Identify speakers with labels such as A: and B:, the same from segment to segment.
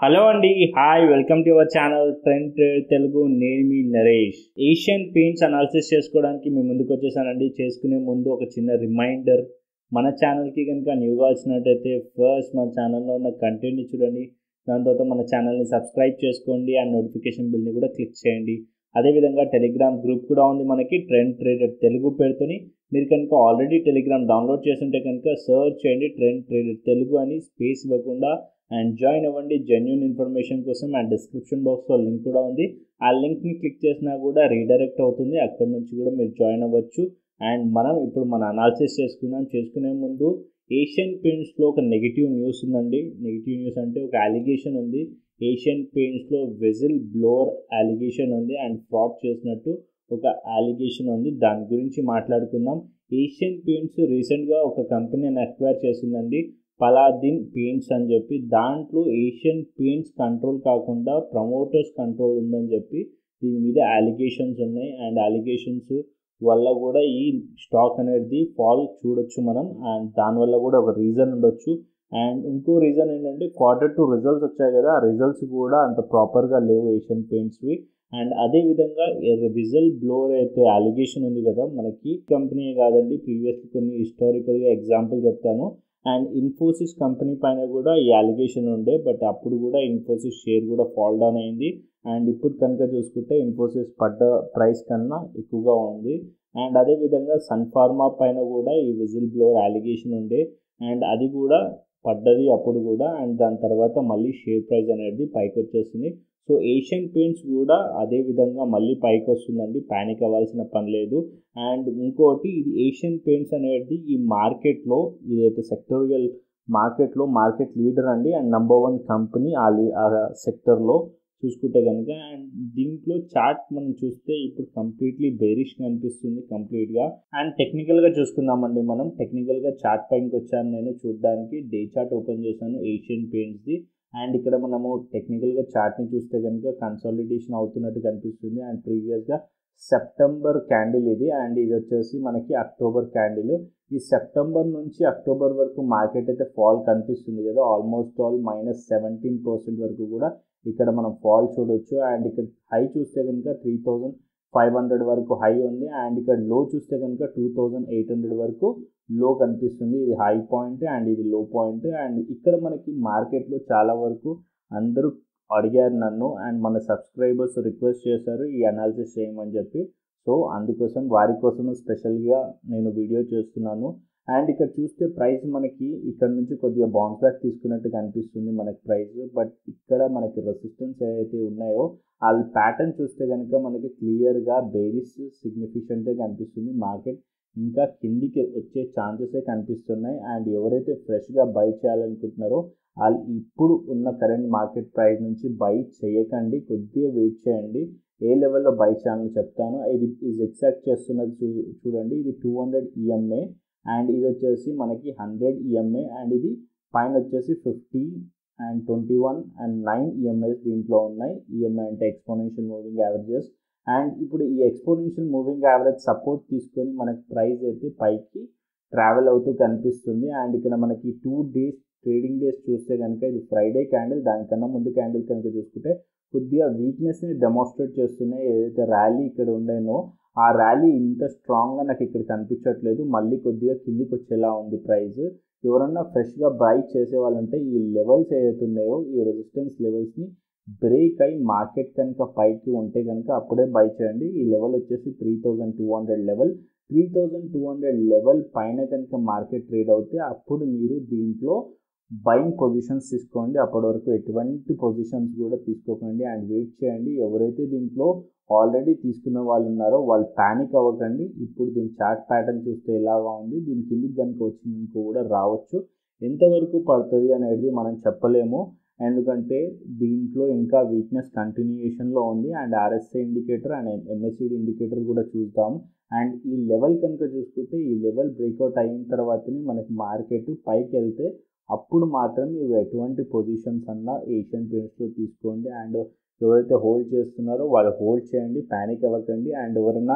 A: hello అండి hi welcome to our channel trend trade Telugu నేను మీ నరేష్ ఏషియన్ పెయింట్స్ అనాలిసిస్ చేసుకోవడానికి మీ ముందుకు వచ్చేసానండి చేసుకునే ముందు ఒక చిన్న రిమైండర్ మన ఛానల్కి కనుక న్యూగా వచ్చినట్టయితే ఫస్ట్ మన ఛానల్లో ఉన్న కంటెంట్ని చూడండి దాని తర్వాత మన ఛానల్ని సబ్స్క్రైబ్ చేసుకోండి అండ్ నోటిఫికేషన్ బిల్ని కూడా క్లిక్ చేయండి అదేవిధంగా టెలిగ్రామ్ గ్రూప్ కూడా ఉంది మనకి ట్రెండ్ ట్రేడర్ తెలుగు పేరుతోని మీరు కనుక ఆల్రెడీ టెలిగ్రామ్ డౌన్లోడ్ చేస్తుంటే కనుక సర్చ్ చేయండి ట్రెండ్ ట్రేడర్ తెలుగు అని స్పేస్ ఇవ్వకుండా అండ్ జాయిన్ అవ్వండి జెన్యున్ ఇన్ఫర్మేషన్ కోసం అండ్ డిస్క్రిప్షన్ బాక్స్లో లింక్ కూడా ఉంది ఆ లింక్ని క్లిక్ చేసినా కూడా రీడైరెక్ట్ అవుతుంది అక్కడ నుంచి కూడా మీరు జాయిన్ అవ్వచ్చు అండ్ మనం ఇప్పుడు మన అనాలిసిస్ చేసుకుందాం చేసుకునే ముందు ఏషియన్ పెయింట్స్లో ఒక నెగిటివ్ న్యూస్ ఉందండి నెగిటివ్ న్యూస్ అంటే ఒక అలిగేషన్ ఉంది ఏషియన్ పెయింట్స్లో వెజిల్ బ్లోవర్ అలిగేషన్ ఉంది అండ్ ఫ్రాడ్ చేసినట్టు ఒక అలిగేషన్ ఉంది దాని గురించి మాట్లాడుకుందాం ఏషియన్ పెయింట్స్ రీసెంట్గా ఒక కంపెనీని అక్వైర్ చేసిందండి పలాదిన్ పెయింట్స్ అని చెప్పి దాంట్లో ఏషియన్ పెయింట్స్ కంట్రోల్ కాకుండా ప్రమోటర్స్ కంట్రోల్ ఉందని చెప్పి దీని మీద అలిగేషన్స్ ఉన్నాయి అండ్ అలిగేషన్స్ వల్ల కూడా ఈ స్టాక్ అనేది ఫాల్ చూడొచ్చు మనం అండ్ దానివల్ల కూడా ఒక రీజన్ ఉండొచ్చు అండ్ ఇంకో రీజన్ ఏంటంటే క్వార్టర్ టూ రిజల్ట్స్ వచ్చాయి కదా ఆ రిజల్ట్స్ కూడా అంత ప్రాపర్గా లేవు ఏషియన్ పెయింట్స్వి అండ్ అదేవిధంగా విజల్ బ్లోర్ అయితే అలిగేషన్ ఉంది కదా మనకి కంపెనీ కాదండి ప్రీవియస్లీ కొన్ని హిస్టారికల్గా ఎగ్జాంపుల్ చెప్తాను అండ్ ఇన్ఫోసిస్ కంపెనీ పైన కూడా ఈ అలిగేషన్ ఉండే బట్ అప్పుడు కూడా ఇన్ఫోసిస్ షేర్ కూడా ఫాల్ డౌన్ అయింది అండ్ ఇప్పుడు కనుక చూసుకుంటే ఇన్ఫోసిస్ పడ్డ ప్రైస్ కన్నా ఎక్కువగా ఉంది అండ్ అదేవిధంగా సన్ ఫార్మా పైన కూడా ఈ విజిల్ బ్లోర్ అలిగేషన్ ఉండే అండ్ అది కూడా పడ్డది అప్పుడు కూడా అండ్ దాని తర్వాత మళ్ళీ షేర్ ప్రైస్ అనేది పైకి వచ్చేసింది సో ఏషియన్ పెయింట్స్ కూడా అదే విధంగా మళ్ళీ పైకి వస్తుందండి ప్యానిక్ అవ్వాల్సిన పని లేదు అండ్ ఇంకోటి ఇది ఏషియన్ పెయింట్స్ అనేది ఈ మార్కెట్లో ఇదైతే సెక్టోరియల్ మార్కెట్లో మార్కెట్ లీడర్ అండి అండ్ నంబర్ వన్ కంపెనీ ఆ లీ ఆ సెక్టర్లో చూసుకుంటే కనుక అండ్ దీంట్లో చార్ట్ మనం చూస్తే ఇప్పుడు కంప్లీట్లీ బేరిష్ కనిపిస్తుంది కంప్లీట్గా అండ్ టెక్నికల్గా చూసుకుందామండి మనం టెక్నికల్గా చార్ట్ పైకి వచ్చాను నేను చూడడానికి డే చార్ట్ ఓపెన్ చేశాను ఏషియన్ పెయింట్స్ది అండ్ ఇక్కడ మనము టెక్నికల్గా చార్ట్ని చూస్తే కనుక కన్సాలిడేషన్ అవుతున్నట్టు కనిపిస్తుంది అండ్ ప్రీవియస్గా సెప్టెంబర్ క్యాండిల్ ఇది అండ్ ఇది వచ్చేసి మనకి అక్టోబర్ క్యాండిల్ ఈ సెప్టెంబర్ నుంచి అక్టోబర్ వరకు మార్కెట్ అయితే ఫాల్ కనిపిస్తుంది కదా almost all minus seventeen percent వరకు కూడా ఇక్కడ మనం ఫాల్ చూడొచ్చు అండ్ ఇక్కడ హై చూస్తే కనుక త్రీ థౌజండ్ ఫైవ్ హండ్రెడ్ వరకు హై ఉంది అండ్ ఇక్కడ లో చూస్తే కనుక టూ థౌజండ్ ఎయిట్ హండ్రెడ్ వరకు లో కనిపిస్తుంది ఇది హై పాయింట్ అండ్ ఇది లో పాయింట్ అండ్ ఇక్కడ మనకి మార్కెట్లో చాలా వరకు అందరూ అడిగారు నన్ను అండ్ మన సబ్స్క్రైబర్స్ రిక్వెస్ట్ చేశారు ఈ అనాలిసిస్ చేయమని చెప్పి సో అందుకోసం వారి కోసం స్పెషల్గా నేను వీడియో చేస్తున్నాను అండ్ ఇక్కడ చూస్తే ప్రైస్ మనకి ఇక్కడ నుంచి కొద్దిగా బౌన్స్ బ్యాక్ తీసుకున్నట్టు కనిపిస్తుంది మనకి ప్రైస్ బట్ ఇక్కడ మనకి రెసిస్టెన్స్ ఏవైతే ఉన్నాయో ఆ ప్యాటర్న్ చూస్తే కనుక మనకి క్లియర్గా బేరిస్ సిగ్నిఫికెంట్గా కనిపిస్తుంది మార్కెట్ ఇంకా కిందికి వచ్చే ఛాన్సెసే కనిపిస్తున్నాయి అండ్ ఎవరైతే ఫ్రెష్గా బై చేయాలనుకుంటున్నారో వాళ్ళు ఇప్పుడు ఉన్న కరెంట్ మార్కెట్ ప్రైస్ నుంచి బై చేయకండి కొద్దిగా వెయిట్ చేయండి ఏ లెవెల్లో బై చేయాలని చెప్తాను ఇది ఇది ఎగ్జాక్ట్ చేస్తున్నది చూ చూడండి ఇది టూ హండ్రెడ్ ఈఎంఏ అండ్ ఇది వచ్చేసి మనకి హండ్రెడ్ ఈఎంఏ అండ్ ఇది పైన వచ్చేసి fifty and twenty one and nine EMIs దీంట్లో ఉన్నాయి ఈఎంఐ అంటే ఎక్స్పోనెన్షియల్ మూవింగ్ యావరేజెస్ అండ్ ఇప్పుడు ఈ ఎక్స్పోనెన్షియల్ మూవింగ్ యావరేజ్ సపోర్ట్ తీసుకొని మనకి ప్రైస్ అయితే పైకి ట్రావెల్ అవుతూ కనిపిస్తుంది అండ్ ఇక్కడ మనకి టూ డేస్ ట్రేడింగ్ డేస్ చూస్తే కనుక ఇది ఫ్రైడే క్యాండిల్ దానికన్నా ముందు క్యాండిల్ కనుక చూసుకుంటే కొద్దిగా వీక్నెస్ని డెమాన్స్ట్రేట్ చేస్తున్నాయి ఏదైతే ర్యాలీ ఇక్కడ ఉండేనో ఆ ర్యాలీ ఇంత స్ట్రాంగ్గా నాకు ఇక్కడ కనిపించట్లేదు మళ్ళీ కొద్దిగా కిందికి వచ్చేలా ఉంది ప్రైస్ ఎవరన్నా ఫ్రెష్గా బై చేసే వాళ్ళంటే ఈ లెవెల్స్ ఏదైతే ఉన్నాయో ఈ రెసిస్టెన్స్ లెవెల్స్ని బ్రేక్ అయి మార్కెట్ కనుక పైకి ఉంటే కనుక అప్పుడే బై చేయండి ఈ లెవెల్ వచ్చేసి three thousand two hundred level three thousand two hundred level పైన కనుక మార్కెట్ ట్రేడ్ అవుతే అప్పుడు మీరు దీంట్లో బయింగ్ పొజిషన్స్ తీసుకోండి అప్పటి వరకు ఎటువంటి పొజిషన్స్ కూడా తీసుకోకండి అండ్ వెయిట్ చేయండి ఎవరైతే దీంట్లో ఆల్రెడీ తీసుకున్న వాళ్ళు ఉన్నారో వాళ్ళు ప్యానిక్ అవ్వకండి ఇప్పుడు దీని చార్ట్ ప్యాటర్న్ చూస్తే ఎలాగా ఉంది దీని కిందికి కనుక వచ్చిందనుకో కూడా రావచ్చు ఎంతవరకు పడుతుంది అనేది మనం చెప్పలేము ఎందుకంటే దీంట్లో ఇంకా వీక్నెస్ కంటిన్యూయేషన్లో ఉంది and RSI indicator and MACD indicator కూడా చూద్దాం అండ్ ఈ లెవెల్ కనుక చూసుకుంటే ఈ లెవెల్ బ్రేక్అవుట్ అయిన తర్వాతనే మనకి మార్కెట్ పైకి వెళ్తే అప్పుడు మాత్రం ఇవి ఎటువంటి పొజిషన్స్ అన్నా ఏషియన్ పెయింట్స్లో తీసుకోండి అండ్ ఎవరైతే హోల్డ్ చేస్తున్నారో వాళ్ళు హోల్డ్ చేయండి ప్యానిక్ అవ్వకండి అండ్ ఎవరైనా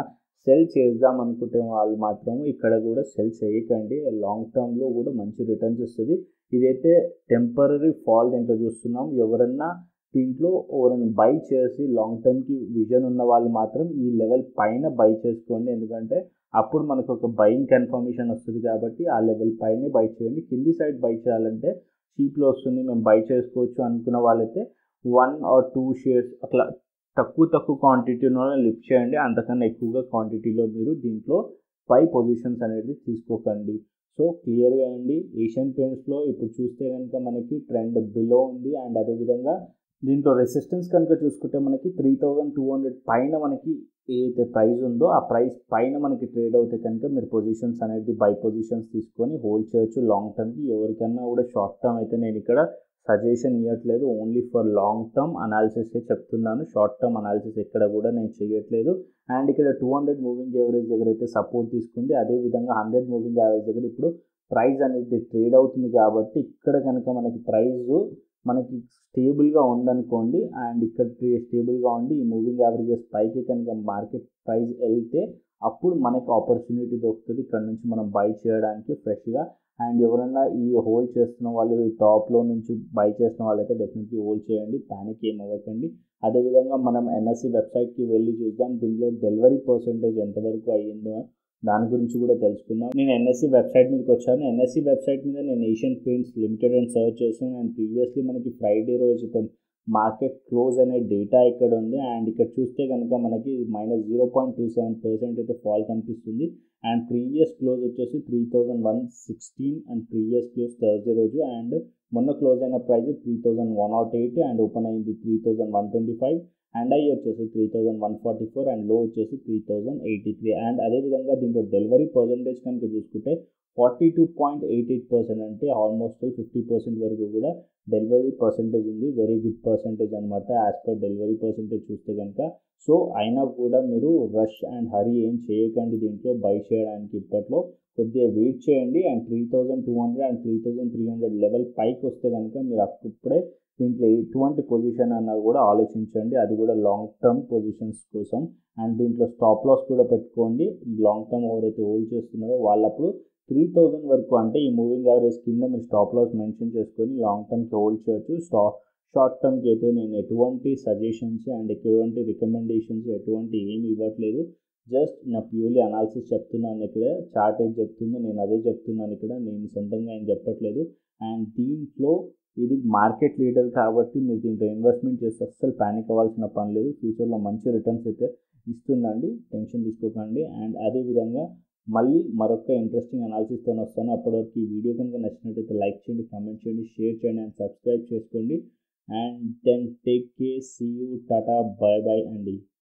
A: సెల్ చేద్దాం అనుకుంటే వాళ్ళు మాత్రం ఇక్కడ కూడా సెల్ చేయకండి లాంగ్ టర్మ్లో కూడా మంచి రిటర్న్స్ వస్తుంది ఇదైతే టెంపరీ ఫాల్ దీంట్లో చూస్తున్నాం ఎవరన్నా దీంట్లో ఎవరైనా బై చేసి లాంగ్ టర్మ్కి విజన్ ఉన్న వాళ్ళు మాత్రం ఈ లెవెల్ పైన బై చేసుకోండి ఎందుకంటే అప్పుడు మనకు ఒక బయింగ్ కన్ఫర్మేషన్ వస్తుంది కాబట్టి ఆ లెవెల్ పైనే బై చేయండి కింది సైడ్ బై చేయాలంటే చీప్లో వస్తుంది మేము బై చేసుకోవచ్చు అనుకున్న వాళ్ళైతే వన్ ఆర్ టూ షేర్స్ అట్లా తక్కువ తక్కువ క్వాంటిటీలో లిఫ్ట్ చేయండి అంతకన్నా ఎక్కువగా క్వాంటిటీలో మీరు దీంట్లో పై పొజిషన్స్ అనేది తీసుకోకండి సో క్లియర్గా అండి ఏషియన్ పెయింట్స్లో ఇప్పుడు చూస్తే కనుక మనకి ట్రెండ్ బిలో ఉంది అండ్ అదేవిధంగా దీంట్లో రెసిస్టెన్స్ కనుక చూసుకుంటే మనకి త్రీ థౌజండ్ టూ హండ్రెడ్ పైన మనకి ఏదైతే ప్రైస్ ఉందో ఆ ప్రైస్ పైన మనకి ట్రేడ్ అవుతే కనుక మీరు పొజిషన్స్ అనేది బై పొజిషన్స్ తీసుకొని హోల్డ్ చేయొచ్చు లాంగ్ టర్మ్కి ఎవరికన్నా కూడా షార్ట్ టర్మ్ అయితే నేను ఇక్కడ సజెషన్ ఇవ్వట్లేదు only for long term analysis చెప్తున్నాను షార్ట్ టర్మ్ అనాలిసిస్ ఎక్కడ కూడా నేను చేయట్లేదు అండ్ ఇక్కడ టూ హండ్రెడ్ మూవింగ్ యావరేజ్ దగ్గర అయితే సపోర్ట్ తీసుకుంది అదేవిధంగా హండ్రెడ్ మూవింగ్ యావరేజ్ దగ్గర ఇప్పుడు ప్రైస్ అనేది ట్రేడ్ అవుతుంది కాబట్టి ఇక్కడ కనుక మనకి ప్రైస్ మనకి స్టేబుల్గా ఉందనుకోండి అండ్ ఇక్కడ స్టేబుల్గా ఉండి ఈ మూవింగ్ యావరేజెస్ పైకి కనుక మార్కెట్ ప్రైస్ వెళ్తే అప్పుడు మనకి ఆపర్చునిటీ దొరుకుతుంది ఇక్కడ నుంచి మనం బై చేయడానికి ఫ్రెష్గా అండ్ ఎవరైనా ఈ హోల్డ్ చేస్తున్న వాళ్ళు ఈ టాప్లో నుంచి బై చేస్తున్న వాళ్ళైతే డెఫినెట్లీ హోల్డ్ చేయండి ప్యానిక్ ఏం అవ్వకండి అదేవిధంగా మనం ఎన్ఎస్సి వెబ్సైట్కి వెళ్ళి చూద్దాం దీనిలో డెలివరీ పర్సంటేజ్ ఎంతవరకు అయ్యిందో దాని గురించి కూడా తెలుసుకుందాం నేను ఎన్ఎస్సి వెబ్సైట్ మీదకి వచ్చాను ఎన్ఎస్సి వెబ్సైట్ మీద నేను ఏషియన్ పెయింట్స్ లిమిటెడ్ అని సర్చ్ చేశాను అండ్ ప్రీవియస్లీ మనకి ఫ్రైడే రోజు మార్కెట్ క్లోజ్ అనే డేటా ఇక్కడ ఉంది అండ్ ఇక్కడ చూస్తే కనుక మనకి minus zero point two seven percent అయితే ఫాల్ కనిపిస్తుంది అండ్ ప్రీవియస్ క్లోజ్ వచ్చేసి three thousand one sixteen and previous close Thursday రోజు అండ్ మొన్న క్లోజ్ అయిన price three thousand one not eight and open అయింది three thousand one twenty five and high వచ్చేసి three thousand one forty four and low వచ్చేసి three thousand eighty three and అదేవిధంగా దీంట్లో delivery percentage కనుక చూసుకుంటే forty two point eight eight percent అంటే almost fifty percent వరకు కూడా డెలివరీ పర్సంటేజ్ ఉంది వెరీ గుడ్ పర్సంటేజ్ అనమాట యాజ్ పర్ డెలివరీ పర్సంటేజ్ చూస్తే కనుక సో అయినా కూడా మీరు రష్ అండ్ హరీ ఏం చేయకండి దీంట్లో బై చేయడానికి ఇప్పట్లో కొద్దిగా వెయిట్ చేయండి and three thousand two hundred and three thousand three hundred level పైకి వస్తే కనుక మీరు అప్పుడే దీంట్లో ఎటువంటి పొజిషన్ అన్నది కూడా ఆలోచించండి అది కూడా లాంగ్ టర్మ్ పొజిషన్స్ కోసం అండ్ దీంట్లో స్టాప్ లాస్ కూడా పెట్టుకోండి లాంగ్ టర్మ్ ఎవరైతే హోల్డ్ చేస్తున్నారో వాళ్ళప్పుడు త్రీ థౌజండ్ వరకు అంటే ఈ మూవింగ్ యావరేజ్ కింద మీరు స్టాప్ లాస్ మెన్షన్ చేసుకొని లాంగ్ టర్మ్కి హోల్డ్ చేయొచ్చు స్టా షార్ట్ టర్మ్కి అయితే నేను ఎటువంటి సజెషన్స్ అండ్ ఎటువంటి రికమెండేషన్స్ ఎటువంటి ఏమి ఇవ్వట్లేదు జస్ట్ నా ప్యూర్లీ అనాలిసిస్ చెప్తున్నాను ఇక్కడ చార్ట్ ఏం చెప్తుందో నేను అదే చెప్తున్నాను ఇక్కడ నేను సొంతంగా ఏం చెప్పట్లేదు అండ్ దీంట్లో ఇది మార్కెట్ లీడర్ కాబట్టి మీరు దీంట్లో ఇన్వెస్ట్మెంట్ చేస్తే అస్సలు ప్యానిక్ అవ్వాల్సిన పని లేదు ఫ్యూచర్లో మంచి రిటర్న్స్ అయితే ఇస్తుందండి టెన్షన్ తీసుకోకండి అండ్ అదేవిధంగా మళ్ళీ మరొక ఇంట్రెస్టింగ్ అనాలిసిస్తో వస్తాను అప్పటివరకు ఈ వీడియో కనుక నచ్చినట్టయితే లైక్ చేయండి కామెంట్ చేయండి షేర్ చేయండి అండ్ సబ్స్క్రైబ్ చేసుకోండి and then take care see you tata bye bye అండి